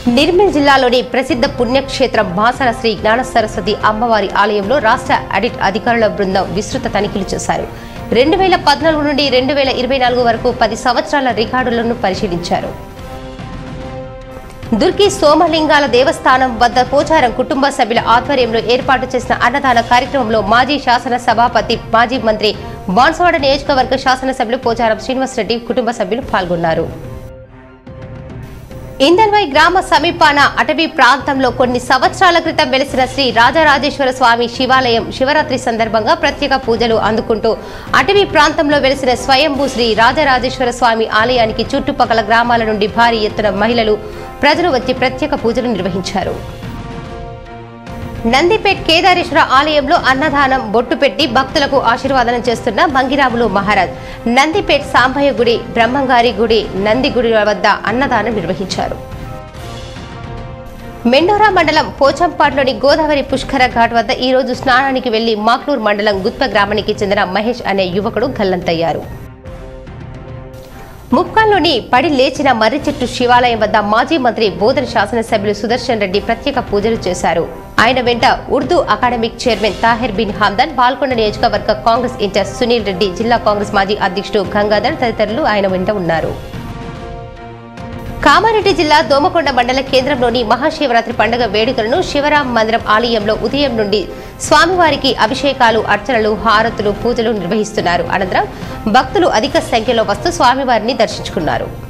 నిర్మల్ జిల్లాలోని ప్రసిద్ధ పుణ్యక్షేత్రం బాసర శ్రీ జ్ఞాన సరస్వతి అమ్మవారి ఆలయంలో రాష్ట్ర ఆడిట్ అధికారుల బృందం విస్తృత తనిఖీలు చేశారు రెండు వేల పద్నాలుగు నుండి రెండు వేల ఇరవై నాలుగు వరకు పది సంవత్సరాల రికార్డులను పరిశీలించారు దుర్గి సోమలింగాల దేవస్థానం వద్ద పోచారం కుటుంబ సభ్యుల ఆధ్వర్యంలో ఏర్పాటు చేసిన అన్నదాన కార్యక్రమంలో మాజీ శాసన సభాపతి మాజీ మంత్రి బాన్సవాడ నియోజకవర్గ శాసనసభ్యులు పోచారం శ్రీనివాసరెడ్డి కుటుంబ సభ్యులు పాల్గొన్నారు ఇందల్వై గ్రామ సమీపాన అటవీ ప్రాంతంలో కొన్ని సంవత్సరాల క్రితం వెలిసిన శ్రీ రాజరాజేశ్వర స్వామి శివాలయం శివరాత్రి సందర్భంగా ప్రత్యేక పూజలు అందుకుంటూ అటవీ ప్రాంతంలో వెలిసిన స్వయంభూ శ్రీ రాజరాజేశ్వర స్వామి ఆలయానికి చుట్టుపక్కల గ్రామాల నుండి భారీ ఎత్తున మహిళలు ప్రజలు వచ్చి ప్రత్యేక పూజలు నిర్వహించారు నందిపేట్ కేదారేశ్వర ఆలయంలో అన్నదానం బొట్టు పెట్టి భక్తులకు ఆశీర్వాదనం చేస్తున్న మంగిరాములు మహారాజ్ నందిపేట్ సాంబయ్య గుడి బ్రహ్మంగారి గుడి నంది గుడి వద్ద అన్నదానం నిర్వహించారు మెండోరా మండలం పోచంపాట్లోని గోదావరి పుష్కర ఘాట్ వద్ద ఈ రోజు స్నానానికి వెళ్లి మాక్లూర్ మండలం గుత్ప గ్రామానికి చెందిన మహేష్ అనే యువకుడు గల్లంతయ్యారు ముప్కాల్లోని పడి లేచిన మర్రి చెట్టు శివాలయం వద్ద మాజీ మంత్రి బోధన శాసనసభ్యులు సుదర్శన్ రెడ్డి ప్రత్యేక పూజలు చేశారు ఆయన వెంట ఉర్దూ అకాడమిక్ చైర్మన్ తాహిర్ బిన్ హామ్దన్ పాల్గొండ నియోజకవర్గ కాంగ్రెస్ ఇన్ఛార్జ్ సునీల్ రెడ్డి జిల్లా కాంగ్రెస్ మాజీ అధ్యక్షుడు గంగాధర్ తదితరులు ఆయన వెంట ఉన్నారు కామారెడ్డి జిల్లా దోమకొండ మండల కేంద్రంలోని మహాశివరాత్రి పండుగ వేడుకలను శివరాం మందిరం ఆలయంలో ఉదయం నుండి స్వామివారికి అభిషేకాలు అర్చనలు హారతులు పూజలు నిర్వహిస్తున్నారు అనంతరం భక్తులు అధిక సంఖ్యలో వస్తూ స్వామివారిని దర్శించుకున్నారు